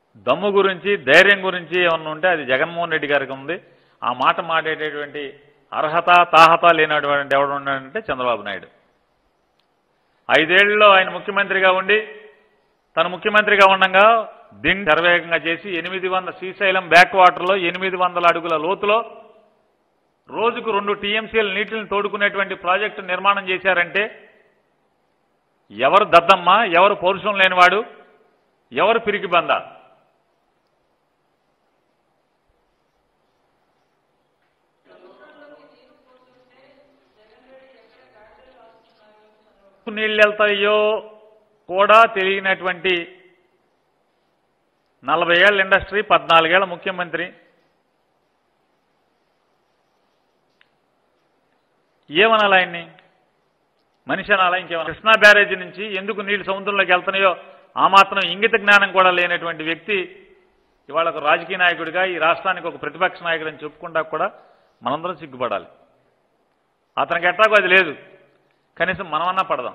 దమ్ము గురించి ధైర్యం గురించి ఏమన్నా ఉంటే అది జగన్మోహన్ రెడ్డి గారికి ఉంది ఆ మాట మాట్లాడేటువంటి అర్హత తాహత లేనటువంటి ఎవడు ఉన్నాడంటే చంద్రబాబు నాయుడు ఐదేళ్లలో ఆయన ముఖ్యమంత్రిగా ఉండి తను ముఖ్యమంత్రిగా ఉండగా దీన్ని శరవేగంగా చేసి ఎనిమిది వందల శ్రీశైలం బ్యాక్ వాటర్లో ఎనిమిది వందల అడుగుల లోతులో రోజుకు రెండు టీఎంసీల నీటిని తోడుకునేటువంటి ప్రాజెక్టు నిర్మాణం చేశారంటే ఎవరు దద్దమ్మ ఎవరు పౌరుషం లేనివాడు ఎవరు పిరికి బంద నీళ్ళు వెళ్తాయో కూడా తెలియనటువంటి నలభై ఏళ్ళ ఇండస్ట్రీ పద్నాలుగేళ్ల ముఖ్యమంత్రి ఏమనాలి ఆయన్ని మనిషి అనాలా ఇంకేమన్నా కృష్ణా బ్యారేజీ నుంచి ఎందుకు నీళ్లు సముద్రంలోకి వెళ్తున్నాయో ఆ మాత్రం ఇంగిత జ్ఞానం కూడా లేనటువంటి వ్యక్తి ఇవాళ ఒక రాజకీయ నాయకుడిగా ఈ రాష్ట్రానికి ఒక ప్రతిపక్ష నాయకుడని చెప్పుకుంటా కూడా మనందరం సిగ్గుపడాలి అతనికి ఎట్టాగో అది లేదు కనీసం మనమన్నా పడదాం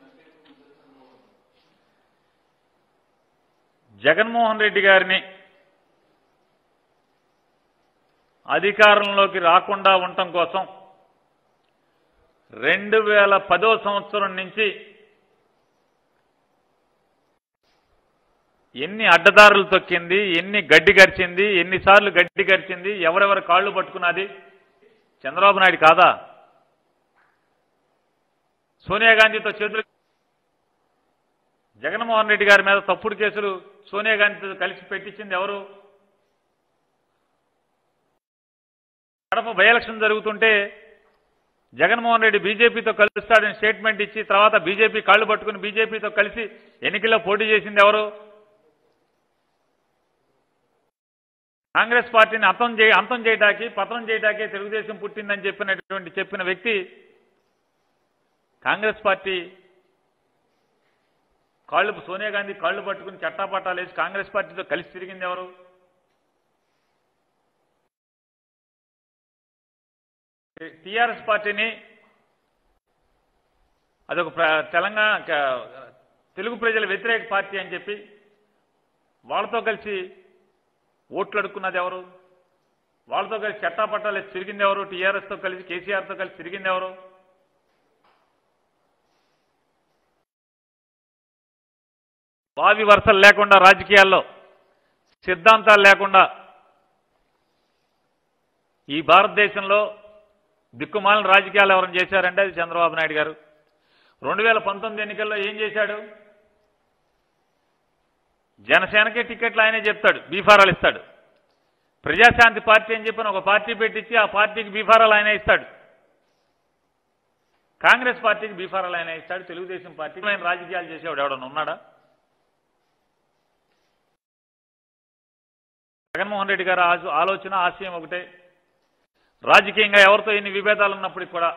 జగన్మోహన్ రెడ్డి గారిని అధికారంలోకి రాకుండా ఉండటం కోసం రెండు వేల పదో సంవత్సరం నుంచి ఎన్ని అడ్డదారులు తొక్కింది ఎన్ని గడ్డి గరిచింది ఎన్నిసార్లు గడ్డి గరిచింది ఎవరెవరి కాళ్ళు పట్టుకున్నది చంద్రబాబు నాయుడు కాదా సోనియా గాంధీతో చేతులు జగన్మోహన్ రెడ్డి గారి మీద తప్పుడు కేసులు సోనియా గాంధీతో కలిసి పెట్టించింది ఎవరు కడప బై ఎలక్షన్ జరుగుతుంటే జగన్మోహన్ రెడ్డి బీజేపీతో కలుస్తాడని స్టేట్మెంట్ ఇచ్చి తర్వాత బీజేపీ కాళ్ళు పట్టుకుని బీజేపీతో కలిసి ఎన్నికల్లో పోటీ చేసింది ఎవరు కాంగ్రెస్ పార్టీని అంతం చేయ అంతం చేయడానికి పతనం చేయడానికే తెలుగుదేశం పుట్టిందని చెప్పినటువంటి చెప్పిన వ్యక్తి కాంగ్రెస్ పార్టీ కాళ్ళు సోనియా గాంధీ కాళ్ళు పట్టుకుని చట్టాపట్టాలు వేసి కాంగ్రెస్ పార్టీతో కలిసి తిరిగింది ఎవరు టీఆర్ఎస్ పార్టీని అదొక ప్ర- తెలంగాణ క- తెలుగు ప్రజల వ్యతిరేక పార్టీ అని చెప్పి వాళ్ళతో కలిసి ఓట్లు అడుక్కున్నది ఎవరు వాళ్ళతో కలిసి చట్టాపట్టాలు వేసి తిరిగింది ఎవరు టీఆర్ఎస్తో కలిసి కేసీఆర్తో కలిసి తిరిగింది ఎవరు వావి వరుసలు లేకుండా రాజకీయాల్లో సిద్ధాంతాలు లేకుండా ఈ భారతదేశంలో దిక్కుమాలిన రాజకీయాలు ఎవరైనా చేశారంటే అది చంద్రబాబు నాయుడు గారు రెండు వేల పంతొమ్మిది ఎన్నికల్లో ఏం చేశాడు జనసేనకే టికెట్లు ఆయనే చెప్తాడు బీఫారాలు ఇస్తాడు ప్రజాశాంతి పార్టీ అని చెప్పిన ఒక పార్టీ పెట్టించి ఆ పార్టీకి బీఫారాలు ఆయన ఇస్తాడు కాంగ్రెస్ పార్టీకి బీఫారాలు ఆయన ఇస్తాడు తెలుగుదేశం పార్టీకి ఆయన రాజకీయాలు చేసేవాడు ఎవడన్నా ఉన్నాడా జగన్మోహన్ రెడ్డి గారి ఆశ- ఆలోచన ఆశయం ఒకటే రాజకీయంగా ఎవరితో ఎన్ని విభేదాలు ఉన్నప్పటికీ కూడా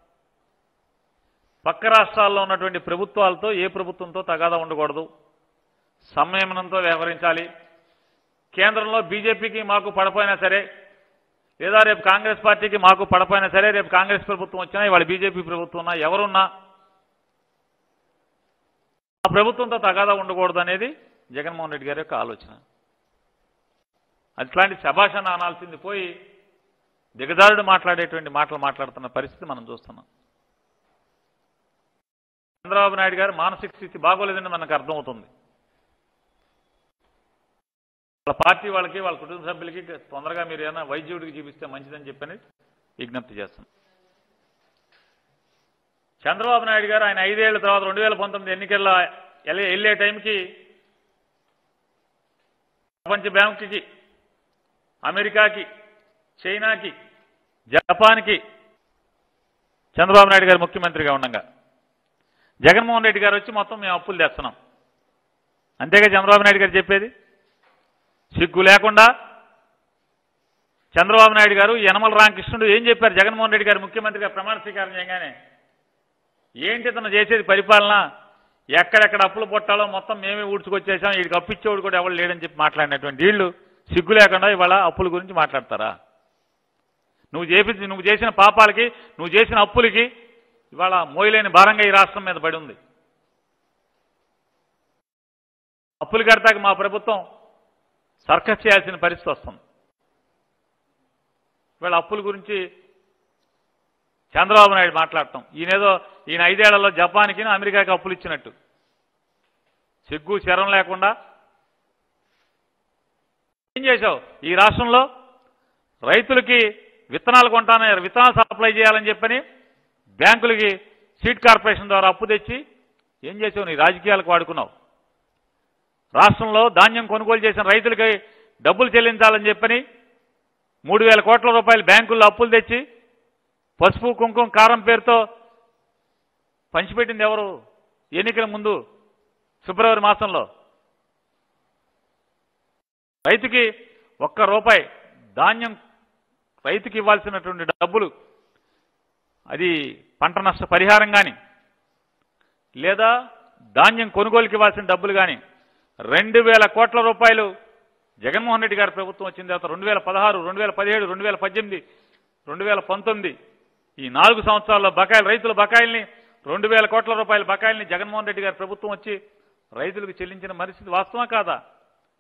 పక్క రాష్ట్రాల్లో ఉన్నటువంటి ప్రభుత్వాలతో ఏ ప్రభుత్వంతో తగాదా ఉండకూడదు సంయమనంతో వ్యవహరించాలి కేంద్రంలో బీజేపీకి మాకు పడపోయినా సరే లేదా రేపు కాంగ్రెస్ పార్టీకి మాకు పడపోయినా సరే రేపు కాంగ్రెస్ ప్రభుత్వం వచ్చినా ఇవాళ బీజేపీ ప్రభుత్వం ఉన్నా ఎవరున్నా ఆ ప్రభుత్వంతో తగాదా ఉండకూడదు అనేది జగన్మోహన్ రెడ్డి గారి యొక్క ఆలోచన అట్లాంటి శభాషణ అనాల్సింది పోయి దిగజారుడు మాట్లాడేటువంటి మాటలు మాట్లాడుతున్న పరిస్థితి మనం చూస్తున్నాం చంద్రబాబు నాయుడు గారు మానసిక స్థితి బాగోలేదని మనకు అర్థమవుతుంది వాళ్ళ పార్టీ వాళ్ళకి వాళ్ళ కుటుంబ సభ్యులకి తొందరగా మీరు ఏమైనా వైద్యుడికి చూపిస్తే మంచిదని చెప్పని విజ్ఞప్తి చేస్తున్నాం చంద్రబాబు నాయుడు గారు ఆయన ఐదేళ్ల తర్వాత రెండు వేల పంతొమ్మిది ఎన్నికల్లో వెళ్ళే వెళ్ళే టైంకి ప్రపంచ బ్యాంకుకి అమెరికాకి చైనాకి జపాన్కి చంద్రబాబు నాయుడు గారు ముఖ్యమంత్రిగా ఉండగా జగన్మోహన్ రెడ్డి గారు వచ్చి మొత్తం మేము అప్పులు తెస్తున్నాం అంతేగా చంద్రబాబు నాయుడు గారు చెప్పేది సిగ్గు లేకుండా చంద్రబాబు నాయుడు గారు యనమల రామకృష్ణుడు ఏం చెప్పారు జగన్మోహన్ రెడ్డి గారు ముఖ్యమంత్రిగా ప్రమాణ స్వీకారం చేయగానే ఏంటి తను చేసేది పరిపాలన ఎక్కడెక్కడ అప్పులు పొట్టాలో మొత్తం మేమే ఊడ్చుకొచ్చేసాం వీడికి అప్పిచ్చేవాడు కూడా ఎవరు లేడని చెప్పి మాట్లాడినటువంటి వీళ్ళు సిగ్గు లేకుండా ఇవాళ అప్పుల గురించి మాట్లాడతారా నువ్వు చేపించి నువ్వు చేసిన పాపాలకి నువ్వు చేసిన అప్పులకి ఇవాళ మోయలేని భారంగా ఈ రాష్ట్రం మీద పడి ఉంది అప్పులు కడతాక మా ప్రభుత్వం సర్కస్ చేయాల్సిన పరిస్థితి వస్తుంది వీళ్ళ అప్పుల గురించి చంద్రబాబు నాయుడు మాట్లాడటం ఈయనేదో ఈయన ఐదేళ్లలో జపాన్కి అమెరికాకి అప్పులు ఇచ్చినట్టు సిగ్గు శరం లేకుండా ఏం చేశావు ఈ రాష్ట్రంలో రైతులకి విత్తనాలు కొంటానని విత్తనాలు సప్లై చేయాలని చెప్పని బ్యాంకులకి సీడ్ కార్పొరేషన్ ద్వారా అప్పు తెచ్చి ఏం చేసావు నీ రాజకీయాలకు వాడుకున్నావు రాష్ట్రంలో ధాన్యం కొనుగోలు చేసిన రైతులకి డబ్బులు చెల్లించాలని చెప్పని మూడు వేల కోట్ల రూపాయలు బ్యాంకుల్లో అప్పులు తెచ్చి పసుపు కుంకుమ కారం పేరుతో పంచిపెట్టింది ఎవరు ఎన్నికల ముందు ఫిబ్రవరి మాసంలో రైతుకి ఒక్క రూపాయి ధాన్యం రైతుకి ఇవ్వాల్సినటువంటి డబ్బులు అది పంట నష్ట పరిహారం కానీ లేదా ధాన్యం కొనుగోలుకి ఇవ్వాల్సిన డబ్బులు కానీ రెండు వేల కోట్ల రూపాయలు జగన్మోహన్ రెడ్డి గారి ప్రభుత్వం వచ్చిన తర్వాత రెండు వేల పదహారు రెండు వేల పదిహేడు రెండు వేల పద్దెనిమిది రెండు వేల పంతొమ్మిది ఈ నాలుగు సంవత్సరాల్లో బకాయిలు రైతుల బకాయిల్ని రెండు వేల కోట్ల రూపాయల బకాయిల్ని జగన్మోహన్ రెడ్డి గారి ప్రభుత్వం వచ్చి రైతులకు చెల్లించిన పరిస్థితి వాస్తవా కాదా